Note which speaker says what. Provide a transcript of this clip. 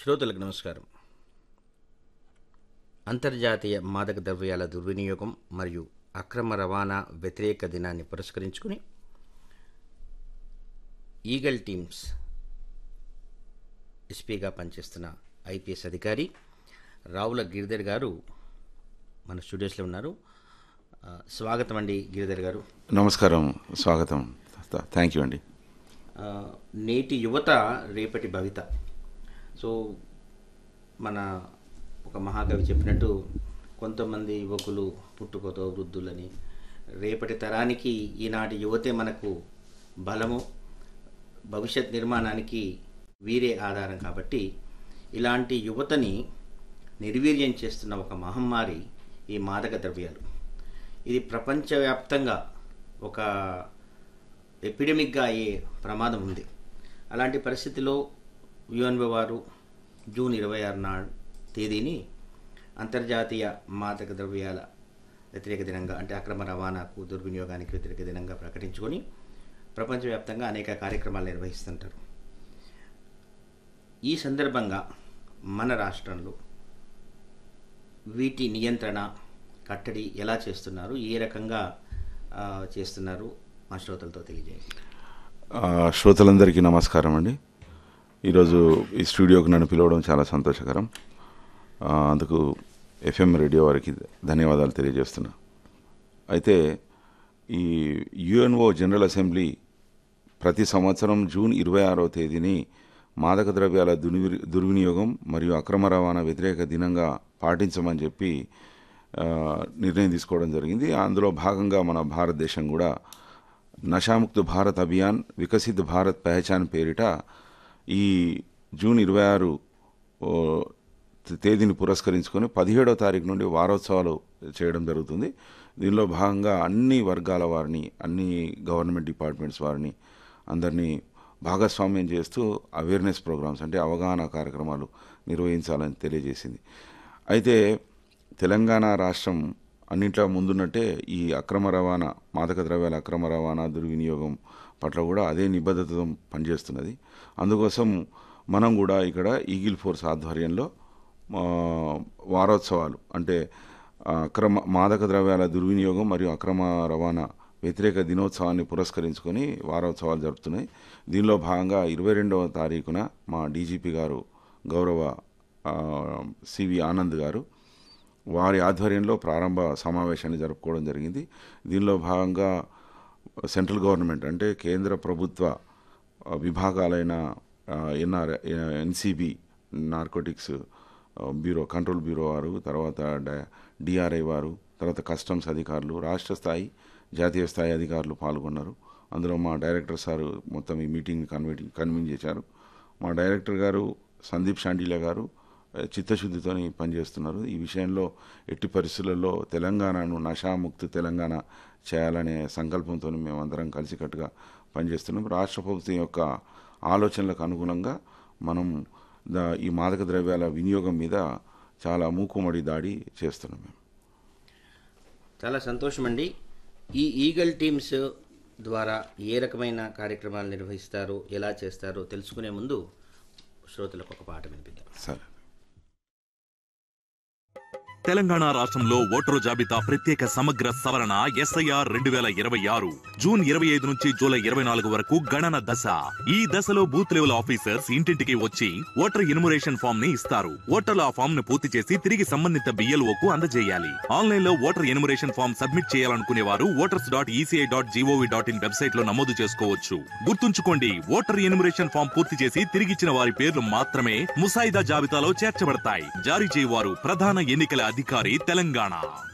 Speaker 1: శ్రోతలకు నమస్కారం అంతర్జాతీయ మాదక ద్రవ్యాల దుర్వినియోగం మరియు అక్రమ రవాణా వ్యతిరేక దినాన్ని పురస్కరించుకుని ఈగల్ టీమ్స్ ఎస్పీగా పనిచేస్తున్న ఐపీఎస్ అధికారి రావుల గిరిధర్ గారు మన స్టూడియోస్లో ఉన్నారు ఆ, స్వాగతం అండి గిరిధర్ గారు
Speaker 2: నమస్కారం స్వాగతం థ్యాంక్ యూ అండి
Speaker 1: ఆ, నేటి యువత రేపటి భవిత సో మన ఒక మహాకవి చెప్పినట్టు కొంతమంది యువకులు పుట్టుకతో వృద్ధులని రేపటి తరానికి ఈనాటి యువతే మనకు బలము భవిష్యత్ నిర్మాణానికి వీరే ఆధారం కాబట్టి ఇలాంటి యువతని నిర్వీర్యం చేస్తున్న ఒక మహమ్మారి ఈ మాదక ద్రవ్యాలు ఇది ప్రపంచవ్యాప్తంగా ఒక ఎపిడమిక్గా అయ్యే ప్రమాదం ఉంది అలాంటి పరిస్థితిలో యుఎన్ఓ వారు జూన్ ఇరవై ఆరు నాడు తేదీని అంతర్జాతీయ మాదక ద్రవ్యాల వ్యతిరేక దినంగా అంటే అక్రమ రవాణాకు దుర్వినియోగానికి వ్యతిరేక దినంగా ప్రకటించుకొని ప్రపంచవ్యాప్తంగా అనేక కార్యక్రమాలు నిర్వహిస్తుంటారు ఈ సందర్భంగా మన రాష్ట్రంలో వీటి నియంత్రణ కట్టడి ఎలా చేస్తున్నారు ఏ రకంగా ఆ, చేస్తున్నారు మా శ్రోతలతో తెలియజేయండి
Speaker 2: ఆ, శ్రోతలందరికీ నమస్కారం అండి ఈరోజు ఈ స్టూడియోకి నన్ను పిలవడం చాలా సంతోషకరం ఆ, అందుకు ఎఫ్ఎం రేడియో వారికి ధన్యవాదాలు తెలియజేస్తున్నా అయితే ఈ యుఎన్ఓ జనరల్ అసెంబ్లీ ప్రతి సంవత్సరం జూన్ ఇరవై ఆరో తేదీని మాదక ద్రవ్యాల దుర్వి దుర్వినియోగం మరియు అక్రమ రవాణా వ్యతిరేక దినంగా పాటించమని చెప్పి ఆ, నిర్ణయం తీసుకోవడం జరిగింది అందులో భాగంగా మన భారతదేశం కూడా నషాముక్త భారత్ అభియాన్ వికసిత్ భారత్ పెహచాన్ పేరిట ఈ జూన్ ఇరవై ఆరు ఓ, తేదీని పురస్కరించుకొని పదిహేడో తారీఖు నుండి వారోత్సవాలు చేయడం జరుగుతుంది దీనిలో భాగంగా అన్ని వర్గాల వారిని అన్ని గవర్నమెంట్ డిపార్ట్మెంట్స్ వారిని అందరినీ భాగస్వామ్యం చేస్తూ అవేర్నెస్ ప్రోగ్రామ్స్ అంటే అవగాహన కార్యక్రమాలు నిర్వహించాలని తెలియజేసింది అయితే తెలంగాణ రాష్ట్రం అన్నింట్లో ముందున్నట్టే ఈ అక్రమ రవాణా మాదక ద్రవ్యాల అక్రమ రవాణా దుర్వినియోగం పట్ల కూడా అదే నిబద్ధతతో పనిచేస్తున్నది అందుకోసం మనం కూడా ఇక్కడ ఈగిల్ ఫోర్స్ ఆధ్వర్యంలో ఆ, వారోత్సవాలు అంటే ఆ, అక్రమ మాదక ద్రవ్యాల దుర్వినియోగం మరియు అక్రమ రవాణా వ్యతిరేక దినోత్సవాన్ని పురస్కరించుకొని వారోత్సవాలు జరుపుతున్నాయి దీనిలో భాగంగా ఇరవై రెండవ తారీఖున మా డీజీపీ గారు గౌరవ ఆ, సివి ఆనంద్ గారు వారి ఆధ్వర్యంలో ప్రారంభ సమావేశాన్ని జరుపుకోవడం జరిగింది దీనిలో భాగంగా సెంట్రల్ గవర్నమెంట్ అంటే కేంద్ర ప్రభుత్వ ఆ, విభాగాలైన ఎన్ఆర్ ఎన్సిబి నార్కోటిక్స్ ఆ, బ్యూరో కంట్రోల్ బ్యూరో వారు తర్వాత డ- డిఆర్ఐ వారు తర్వాత కస్టమ్స్ అధికారులు రాష్ట్ర స్థాయి జాతీయ స్థాయి అధికారులు పాల్గొన్నారు అందులో మా డైరెక్టర్ సారు మొత్తం ఈ మీటింగ్ కన్వీన్ కన్వీన్ చేశారు మా డైరెక్టర్ గారు సందీప్ షాండిలా గారు ఆ, చిత్తశుద్ధితో పనిచేస్తున్నారు ఈ విషయంలో ఎట్టి పరిస్థితులలో తెలంగాణను నషాముక్త తెలంగాణ చేయాలనే సంకల్పంతో మేమందరం కలిసికట్టుగా పనిచేస్తున్నాం రాష్ట్ర ప్రభుత్వం యొక్క ఆలోచనలకు అనుగుణంగా మనం దా- ఈ మాదక ద్రవ్యాల వినియోగం మీద చాలా మూకుమ్మడి దాడి చేస్తున్నాం మేము
Speaker 1: చాలా సంతోషం అండి ఈ ఈగల్ టీమ్స్ ద్వారా ఏ రకమైన కార్యక్రమాలు నిర్వహిస్తారో ఎలా చేస్తారో తెలుసుకునే ముందు శ్రోతలకు ఒక పాట వినిపిద్దాం
Speaker 2: సరే
Speaker 3: తెలంగాణ రాష్ట్రంలో ఓటరు జాబితా ప్రత్యేక సమగ్ర సవరణ ఎస్ఐఆర్ రెండు వేల ఇరవై ఆరు జూన్ ఇరవై ఐదు నుంచి జూలై ఇరవై నాలుగు వరకు గణన దశ ఈ దశలో బూత్ లెవెల్ ఆఫీసర్స్ ఇంటింటికి వచ్చి ఓటర్ ఇన్మురేషన్ ఫామ్ ని ఇస్తారు ఓటర్లు ఆ ఫామ్ ను పూర్తి చేసి తిరిగి సంబంధిత బిఎల్ఓ కు అందజేయాలి ఆన్లైన్ లో ఓటర్ ఇన్మురేషన్ ఫామ్ సబ్మిట్ చేయాలనుకునే వారు voters dot ECI dot GOV dot in website లో నమోదు చేసుకోవచ్చు గుర్తుంచుకోండి ఓటర్ ఇన్మురేషన్ ఫామ్ పూర్తి చేసి తిరిగిచ్చిన వారి పేర్లు మాత్రమే ముసాయిదా జాబితాలో చేర్చబడతాయి జారీ చేయవారు ప్రధాన ఎన్నికల అధికారి తెలంగాణ